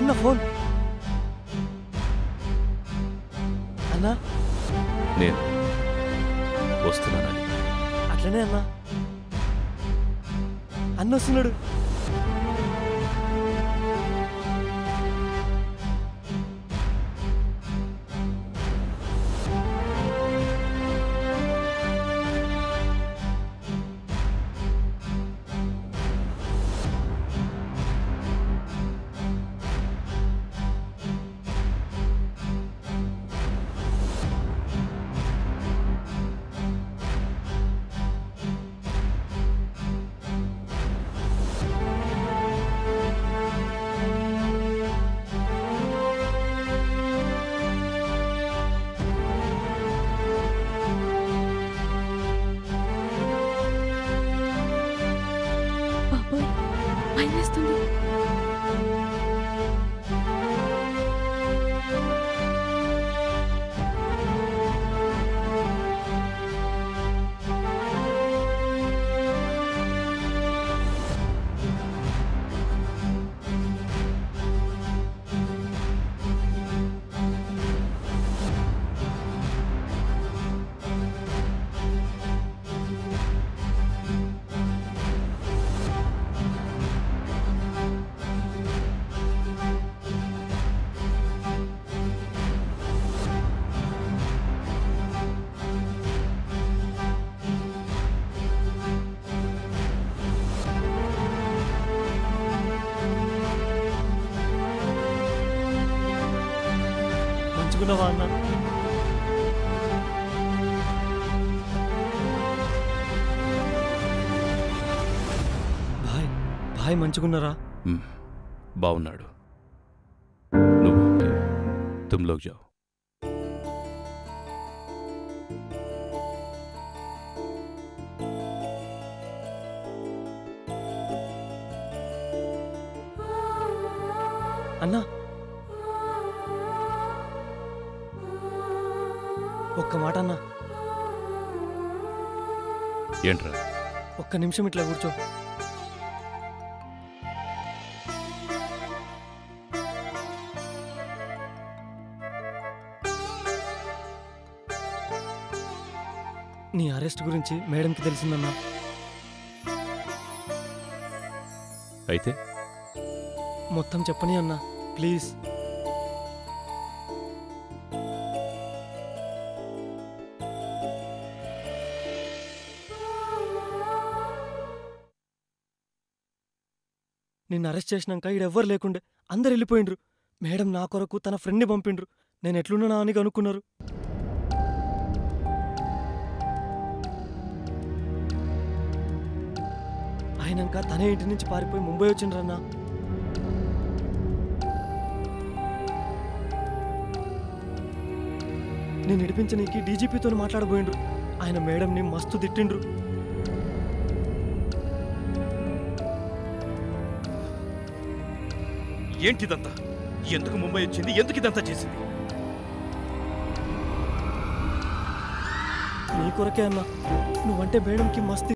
అన్న ఫోన్ అన్నా నేను వస్తున్నానని అట్లనే అన్నా అన్న వస్తున్నాడు బాబోయ్ భయం వేస్తుంది మంచుకున్నావా అన్న భాయ్ భాయ్ మంచుకున్నారా మ్, బాగున్నాడు నువ్వు ఓకే తుమ్ లోగ్ జాओ అన్నా ఒక్క మాట అన్నా ఏంట్రా ఒక్క నిమిషం ఇట్లా కూర్చో నీ అరెస్ట్ గురించి మేడంకి తెలిసిందన్నా అయితే మొత్తం చెప్పని అన్నా ప్లీజ్ నిన్ను అరెస్ట్ చేసినాక ఈడెవ్వరు లేకుండే అందరు వెళ్ళిపోయిండ్రు మేడం నా కొరకు తన ఫ్రెండ్ని పంపిండ్రు నేను ఎట్లున్నానా అని కనుక్కున్నారు అయినాక తనే ఇంటి నుంచి పారిపోయి ముంబై వచ్చిండ్రన్నా నేను నడిపించనీకి డీజీపీతో మాట్లాడబోయిండ్రు ఆయన మేడంని మస్తు తిట్టిండ్రు ఏంటిదంతా ఎందుకు ముంబై వచ్చింది ఎందుకు ఇదంతా చేసింది నీ కొరకే అన్నా నువ్వంటే మేడంకి మస్తు